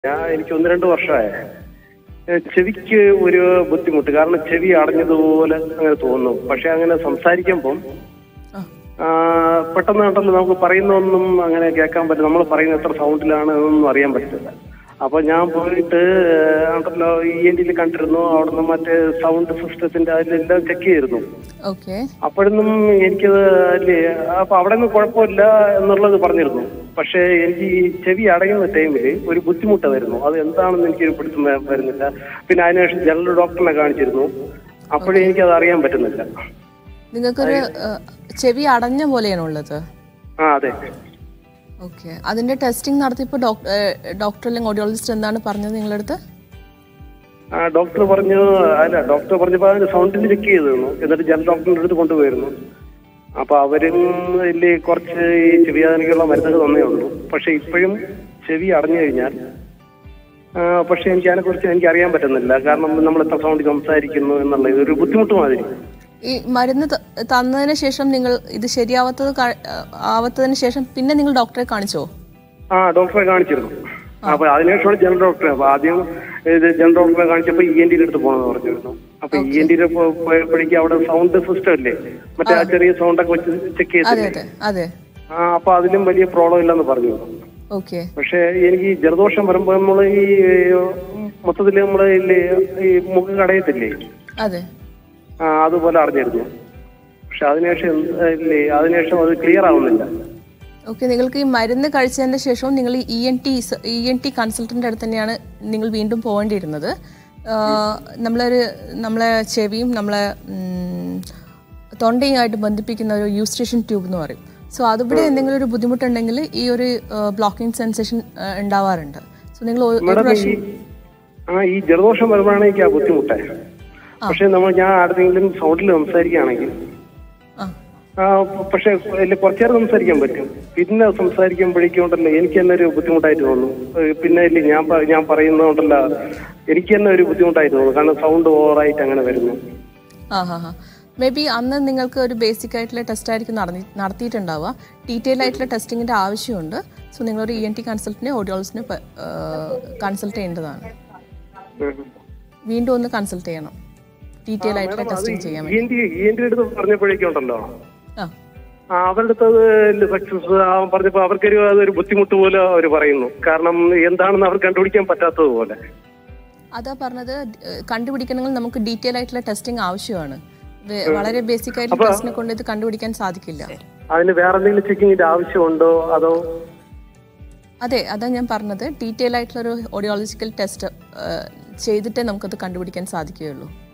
ഞാൻ എനിക്ക് ഒന്ന് രണ്ട് വർഷമായ ചെവിക്ക് ഒരു ബുദ്ധിമുട്ട് കാരണം ചെവി അടഞ്ഞതുപോലെ അങ്ങനെ തോന്നും പക്ഷെ അങ്ങനെ സംസാരിക്കുമ്പം ആ ആ, പെട്ടെന്ന് കണ്ടല്ലോ നമുക്ക് പറയുന്നൊന്നും അങ്ങനെ കേൾക്കാൻ പറ്റില്ല നമ്മൾ പറയുന്ന എത്ര സൗണ്ടിലാണ് എന്നൊന്നും അറിയാൻ പറ്റില്ല അപ്പൊ ഞാൻ പോയിട്ട് ഉണ്ടല്ലോ ഇ എൻ ടിയിൽ കണ്ടിരുന്നു അവിടുന്ന് മറ്റേ സൗണ്ട് സിസ്റ്റത്തിന്റെ അതിലെല്ലാം ചെക്ക് ചെയ്തിരുന്നു ഓക്കെ അപ്പോഴൊന്നും എനിക്കത് അല്ലേ അപ്പൊ അവിടെ നിന്ന് കുഴപ്പമില്ല എന്നുള്ളത് പറഞ്ഞിരുന്നു പക്ഷേ എനിക്ക് ഈ ചെവി അടയുന്ന ടൈമിൽ ഒരു ബുദ്ധിമുട്ട് വരുന്നു അത് എന്താണെന്ന് എനിക്കൊരു പിടുത്തം വ- വരുന്നില്ല പിന്നെ അതിനുശേഷം ജനറൽ ഡോക്ടറിനെ കാണിച്ചിരുന്നു അപ്പോഴും എനിക്കത് അറിയാൻ പറ്റുന്നില്ല നിങ്ങൾക്കൊരു ഏഹ്, ചെവി അടഞ്ഞ പോലെയാണോ ഉള്ളത് ആ അതെ ഓക്കെ അതിന്റെ ടെസ്റ്റിംഗ് നടത്തിയപ്പോൾ ഡോക്ടർ അല്ലെങ്കിൽ ഓഡിയോളജിസ്റ്റ് എന്താണ് പറഞ്ഞത് നിങ്ങളുടെ അടുത്ത് ആ ഡോക്ടർ പറഞ്ഞു അല്ല ഡോക്ടർ പറഞ്ഞപ്പോൾ അതിന് സൗണ്ടിന് ചെക്ക് ചെയ്ത് തന്നു എന്നിട്ട് ജനറൽ ഡോക്ടറിന്റെ അടുത്ത് കൊണ്ടുപോയിരുന്നു അപ്പൊ അവരും ഇതില് കുറച്ച് ഈ ചെവിയാതനയ്ക്കുള്ള മരുന്നുകൾ തന്നേ ഉള്ളൂ പക്ഷെ ഇപ്പോഴും ചെവി അടഞ്ഞു കഴിഞ്ഞാൽ ആ, പക്ഷെ എനിക്ക് അതിനെ കുറിച്ച് എനിക്ക് അറിയാൻ പറ്റുന്നില്ല കാരണം നമ്മൾ എത്ര സൗണ്ട് സംസാരിക്കുന്നു എന്നുള്ള ഇതൊരു ബുദ്ധിമുട്ട് മാതിരി ഈ മരുന്ന് ത- തന്നതിന് ശേഷം നിങ്ങൾ ഇത് ശരിയാവാത്തത് ക- ആവാത്തതിന് ശേഷം പിന്നെ നിങ്ങൾ ഡോക്ടറെ കാണിച്ചോ ആ ഡോക്ടറെ കാണിച്ചിരുന്നു അപ്പൊ അതിനുശേഷമാണ് ജനറൽ ഡോക്ടറെ അപ്പൊ ആദ്യം ഇത് ജനറൽ ഡോക്ടറെ കാണിച്ചപ്പോ ഇ എൻ ടിയുടെ അടുത്ത് പോകണമെന്ന് പറഞ്ഞിരുന്നു അപ്പൊ ഇ എൻ ടിയുടെ പോയപ്പോഴേക്കും അവിടെ സൗണ്ട് സിസ്റ്റം അല്ലേ മറ്റേ ആ ചെറിയ സൗണ്ട് ഒക്കെ വെച്ച് ചെക്ക് അതെ ചെയ്തില്ലേ അതെ അതെ ആ അപ്പൊ അതിലും വലിയ പ്രോബ്ലം ഇല്ലെന്ന് പറഞ്ഞു ഓക്കെ പക്ഷെ എനിക്ക് ഈ ജലദോഷം വരുമ്പോ നമ്മള് ഈ മൊത്തത്തില് നമ്മള് ഇല്ലേ ഈ മുഖം കടയത്തില്ലേ അതെ ആ അതുപോലെ അറിഞ്ഞിരുന്നു പക്ഷെ അതിനുശേഷം എന്ത് ഇല്ലേ അതിനുശേഷം അത് ക്ലിയർ ആവുന്നില്ല ഓക്കെ നിങ്ങൾക്ക് ഈ മരുന്ന് കഴിച്ചതിന് ശേഷവും നിങ്ങൾ E N T E N T കൺസൾട്ടൻ്റെ അടുത്ത് തന്നെയാണ് നിങ്ങൾ വീണ്ടും പോകേണ്ടിയിരുന്നത് ആഹ് നമ്മളൊരു നമ്മളെ ചെവിയും നമ്മളെ ഉം, തൊണ്ടയുമായിട്ട് ബന്ധിപ്പിക്കുന്ന ഒരു യൂസ്റ്റേഷൻ ട്യൂബ് എന്ന് പറയും സോ അതിവിടെ എന്തെങ്കിലും ഒരു ബുദ്ധിമുട്ടുണ്ടെങ്കിൽ ഈ ഒരു ബ്ലോക്കിംഗ് സെൻസേഷൻ ഉണ്ടാവാറുണ്ട് സോ നിങ്ങൾ ഒരു ഒരു മാഡം ഈ പ്രാവശ്യം ആ ഈ ജലദോഷം വരുമ്പോഴാണ് എനിക്ക് ആ ബുദ്ധിമുട്ട് പക്ഷെ നമ്മൾ ഞാൻ ആരുടെങ്കിലും സൗണ്ടിൽ സംസാരിക്കുകയാണെങ്കിൽ ആ ആ, പക്ഷെ അതിൽ കുറച്ചു നേരം സംസാരിക്കാൻ പറ്റും പിന്നെ സംസാരിക്കുമ്പോഴേക്കും ഉണ്ടല്ലോ എനിക്ക് തന്നെ ഒരു ബുദ്ധിമുട്ടായിട്ട് തോന്നുന്നു ഏഹ് പിന്നെ ഇല്ല ഞാൻ പ- ഞാൻ പറയുന്നതുകൊണ്ടല്ല എനിക്ക് തന്നെ ഒരു ബുദ്ധിമുട്ടായിട്ട് തോന്നുന്നു കാരണം സൗണ്ട് ഓവറായിട്ട് അങ്ങനെ വരുന്നു ആ ഹാ ഹാ മേ ബി അന്ന് നിങ്ങൾക്ക് ഒരു ബേസിക് ആയിട്ടുള്ള ടെസ്റ്റ് ആയിരിക്കും നടത്തി നടത്തിയിട്ടുണ്ടാവുക ഡീറ്റെയിൽ ആയിട്ടുള്ള ടെസ്റ്റിങ്ങിൻ്റെ ആവശ്യമുണ്ട് സോ നിങ്ങളൊരു ഇ എൻ ടി കൺസൾട്ടിനെ ഓഡിയോളജിനെ കൺസൾട്ട് ചെയ്യേണ്ടതാണ് ഉം. വീണ്ടും ഒന്ന് കൺസൾട്ട് ചെയ്യണം ഡീറ്റെയിൽ ആയിട്ടുള്ള ടെസ്റ്റിംഗ് ചെയ്യാൻ E N T E N T അടുത്ത് പറഞ്ഞപ്പോഴേക്കും ഉണ്ടല്ലോ ആ ആ, അവരുടെ അടുത്ത് അത് സക്സസ് പറഞ്ഞപ്പോ അവർക്കൊരു അതൊരു ബുദ്ധിമുട്ട് പോലെ അവർ പറയുന്നു കാരണം എന്താണെന്ന് അവർ കണ്ടുപിടിക്കാൻ പറ്റാത്തത് പോലെ അതാ പറഞ്ഞത് ഏഹ്, കണ്ടുപിടിക്കണമെങ്കിൽ നമുക്ക് ഡീറ്റെയിൽ ആയിട്ടുള്ള ടെസ്റ്റിംഗ് ആവശ്യമാണ് വേ- വളരെ ബേസിക് ആയിട്ടുള്ള ടെസ്റ്റിനെ കൊണ്ട് ഇത് കണ്ടുപിടിക്കാൻ സാധിക്കില്ല അതിന് വേറെ എന്തെങ്കിലും ചെക്കിങ്ങിന്റെ ആവശ്യമുണ്ടോ അതോ അതെ അതാ ഞാൻ പറഞ്ഞത് ഡീറ്റെയിൽ ആയിട്ടുള്ള ഒരു ഓഡിയോളജിക്കൽ ടെസ്റ്റ് ചെയ്തിട്ടേ നമുക്കത് കണ്ടുപിടിക്കാൻ സാധിക്കുകയുള്ളൂ